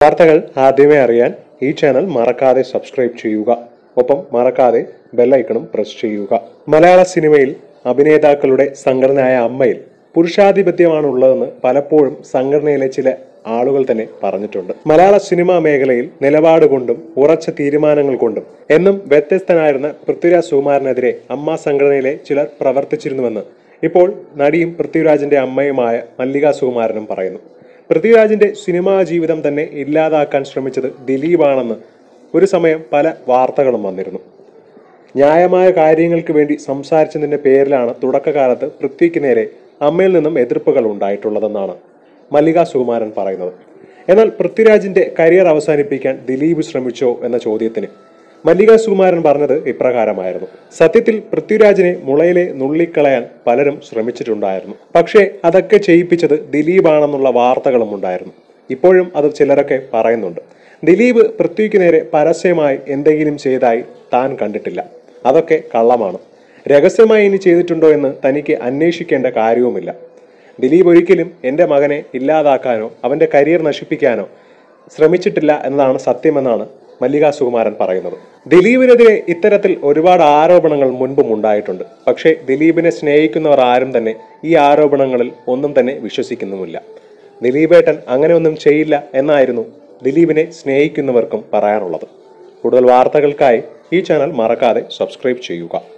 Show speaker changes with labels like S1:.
S1: വാർത്തകൾ ആദ്യമേ അറിയാൻ ഈ ചാനൽ മറക്കാതെ സബ്സ്ക്രൈബ് ചെയ്യുക ഒപ്പം മറക്കാതെ ബെല്ലൈക്കണും പ്രസ് ചെയ്യുക മലയാള സിനിമയിൽ അഭിനേതാക്കളുടെ സംഘടനയായ അമ്മയിൽ പുരുഷാധിപത്യമാണുള്ളതെന്ന് പലപ്പോഴും സംഘടനയിലെ ചില ആളുകൾ തന്നെ പറഞ്ഞിട്ടുണ്ട് മലയാള സിനിമാ മേഖലയിൽ നിലപാട് കൊണ്ടും ഉറച്ച തീരുമാനങ്ങൾ കൊണ്ടും എന്നും വ്യത്യസ്തനായിരുന്ന പൃഥ്വിരാജ് സുകുമാരനെതിരെ അമ്മ സംഘടനയിലെ ചിലർ പ്രവർത്തിച്ചിരുന്നുവെന്ന് ഇപ്പോൾ നടിയും പൃഥ്വിരാജിന്റെ അമ്മയുമായ മല്ലിക സുകുമാരനും പറയുന്നു പൃഥ്വിരാജിന്റെ സിനിമാ ജീവിതം തന്നെ ഇല്ലാതാക്കാൻ ശ്രമിച്ചത് ദിലീപാണെന്ന് ഒരു സമയം പല വാർത്തകളും വന്നിരുന്നു ന്യായമായ കാര്യങ്ങൾക്ക് വേണ്ടി സംസാരിച്ചതിന്റെ പേരിലാണ് തുടക്കകാലത്ത് പൃഥ്വിക്ക് നേരെ അമ്മയിൽ നിന്നും എതിർപ്പുകൾ ഉണ്ടായിട്ടുള്ളതെന്നാണ് മല്ലിക സുകുമാരൻ പറയുന്നത് എന്നാൽ പൃഥ്വിരാജിന്റെ കരിയർ അവസാനിപ്പിക്കാൻ ദിലീപ് ശ്രമിച്ചോ എന്ന ചോദ്യത്തിന് മല്ലിക സുകുമാരൻ പറഞ്ഞത് ഇപ്രകാരമായിരുന്നു സത്യത്തിൽ പൃഥ്വിരാജിനെ മുളയിലെ നുള്ളിക്കളയാൻ പലരും ശ്രമിച്ചിട്ടുണ്ടായിരുന്നു പക്ഷേ അതൊക്കെ ചെയ്യിപ്പിച്ചത് ദിലീപാണെന്നുള്ള വാർത്തകളും ഉണ്ടായിരുന്നു ഇപ്പോഴും അത് ചിലരൊക്കെ പറയുന്നുണ്ട് ദിലീപ് പൃഥ്വിക്ക് നേരെ പരസ്യമായി എന്തെങ്കിലും ചെയ്തായി താൻ കണ്ടിട്ടില്ല അതൊക്കെ കള്ളമാണ് രഹസ്യമായി ഇനി ചെയ്തിട്ടുണ്ടോ എന്ന് തനിക്ക് അന്വേഷിക്കേണ്ട കാര്യവുമില്ല ദിലീപ് ഒരിക്കലും എൻ്റെ മകനെ ഇല്ലാതാക്കാനോ അവൻ്റെ കരിയർ നശിപ്പിക്കാനോ ശ്രമിച്ചിട്ടില്ല എന്നതാണ് സത്യമെന്നാണ് മല്ലിക സുകുമാരൻ പറയുന്നത് ദിലീപിനെതിരെ ഇത്തരത്തിൽ ഒരുപാട് ആരോപണങ്ങൾ മുൻപും ഉണ്ടായിട്ടുണ്ട് പക്ഷേ ദിലീപിനെ സ്നേഹിക്കുന്നവർ ആരും തന്നെ ഈ ആരോപണങ്ങളിൽ ഒന്നും തന്നെ വിശ്വസിക്കുന്നുമില്ല ദിലീപേട്ടൻ അങ്ങനെയൊന്നും ചെയ്യില്ല എന്നായിരുന്നു ദിലീപിനെ സ്നേഹിക്കുന്നവർക്കും പറയാനുള്ളത് കൂടുതൽ വാർത്തകൾക്കായി ഈ ചാനൽ മറക്കാതെ സബ്സ്ക്രൈബ് ചെയ്യുക